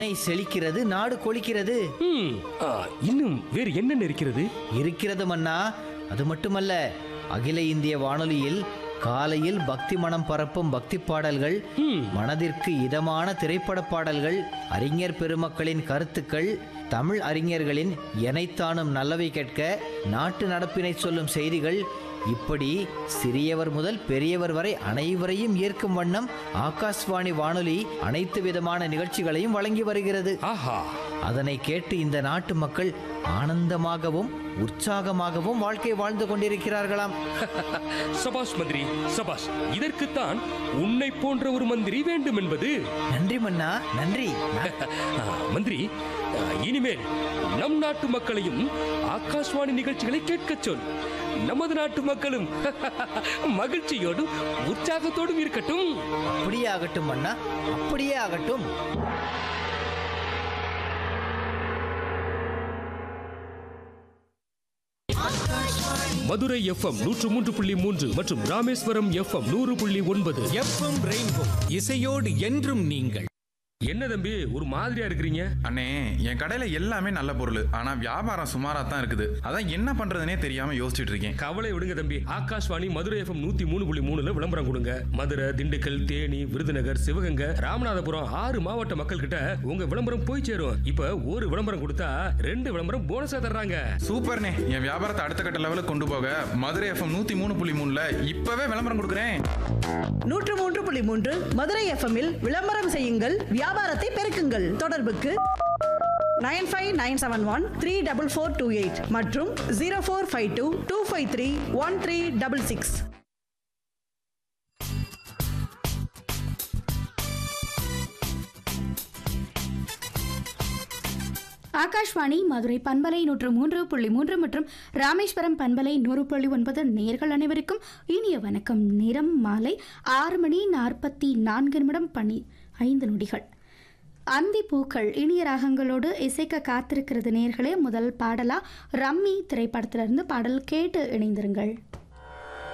சென்னை செழிக்கிறது நாடு கொளிக்கிறது ம், ஆ, இன்னும் வேறு என்னென்ன இருக்கிறது இருக்கிறது மன்னா அது மட்டுமல்ல அகில இந்திய வானொலியில் காலையில் பக்தி மனம் பரப்பும் பக்தி பாடல்கள் ம், மனதிற்கு இதமான திரைப்பட பாடல்கள் அறிஞர் பெருமக்களின் கருத்துக்கள் தமிழ் அறிஞர்களின் எனைத்தானும் நல்லவை கேட்க நாட்டு நடப்பினை சொல்லும் செய்திகள் இப்படி சிறியவர் முதல் பெரியவர் வரை அனைவரையும் ஈர்க்கும் வண்ணம் ஆகாஷ்வாணி வானொலி அனைத்து விதமான நிகழ்ச்சிகளையும் வழங்கி வருகிறது ஆஹா அதனை கேட்டு இந்த நாட்டு மக்கள் ஆனந்தமாகவும் உற்சாகமாகவும் வாழ்க்கை வாழ்ந்து கொண்டிருக்கிறார்களாம் சபாஷ் மந்திரி சபாஷ் இதற்குத்தான் உன்னை போன்ற ஒரு மந்திரி வேண்டும் என்பது நன்றி மன்னா நன்றி ஆ, மந்திரி ஆ, இனிமேல் நம் நாட்டு மக்களையும் ஆகாஷ்வாணி நிகழ்ச்சிகளை கேட்கச் சொல் நமது நாட்டு மக்களும் மகிழ்ச்சியோடும் உற்சாகத்தோடும் இருக்கட்டும் அப்படியே ஆகட்டும் மன்னா அப்படியே ஆகட்டும் மதுரை எஃப்எம் நூற்று மூன்று புள்ளி மூன்று மற்றும் ராமேஸ்வரம் எஃப்எம் நூறு புள்ளி ஒன்பது எஃப்எம் ரெயின்போ இசையோடு என்றும் நீங்கள் என்ன தம்பி ஒரு மாதிரியா இருக்கிறீங்க அண்ணே என் கடையில எல்லாமே நல்ல பொருள் ஆனா வியாபாரம் சுமாரா தான் இருக்குது அதான் என்ன பண்றதுனே தெரியாம யோசிச்சுட்டு இருக்கேன் கவலை விடுங்க தம்பி ஆகாஷ்வாணி மதுரை எஃப்எம் நூத்தி மூணு புள்ளி மூணுல விளம்பரம் கொடுங்க மதுரை திண்டுக்கல் தேனி விருதுநகர் சிவகங்கை ராமநாதபுரம் ஆறு மாவட்ட மக்கள் கிட்ட உங்க விளம்பரம் போய் சேரும் இப்ப ஒரு விளம்பரம் கொடுத்தா ரெண்டு விளம்பரம் போனஸா தர்றாங்க சூப்பர்ண்ணே என் வியாபாரத்தை அடுத்த கட்ட லெவலுக்கு கொண்டு போக மதுரை எஃப்எம் நூத்தி மூணு புள்ளி மூணுல இப்பவே விளம்பரம் கொடுக்குறேன் நூற்று மூன்று புள்ளி மூன்று மதுரை எஃப்எம்மில் விளம்பரம் செய்யுங்கள் வியாபாரத்தை பெருக்குங்கள் தொடர்புக்கு nine five nine seven one three double four two eight மற்றும் zero four five two two five three one three double six Akashvani Madurai பண்பலை நூற்று மூன்று புள்ளி மூன்று மற்றும் ராமேஸ்வரம் பண்பலை நூறு புள்ளி ஒன்பது நேர்கள் அனைவருக்கும் இனிய வணக்கம் நிறம் மாலை ஆறு மணி நாற்பத்தி நான்கு நிமிடம் பணி ஐந்து நொடிகள் அந்தி பூக்கள் இனிய ராகங்களோடு இசைக்க காத்திருக்கிறது நேர்களே முதல் பாடலா ரம்மி திரைப்படத்திலிருந்து பாடல் கேட்டு இணைந்திருங்கள்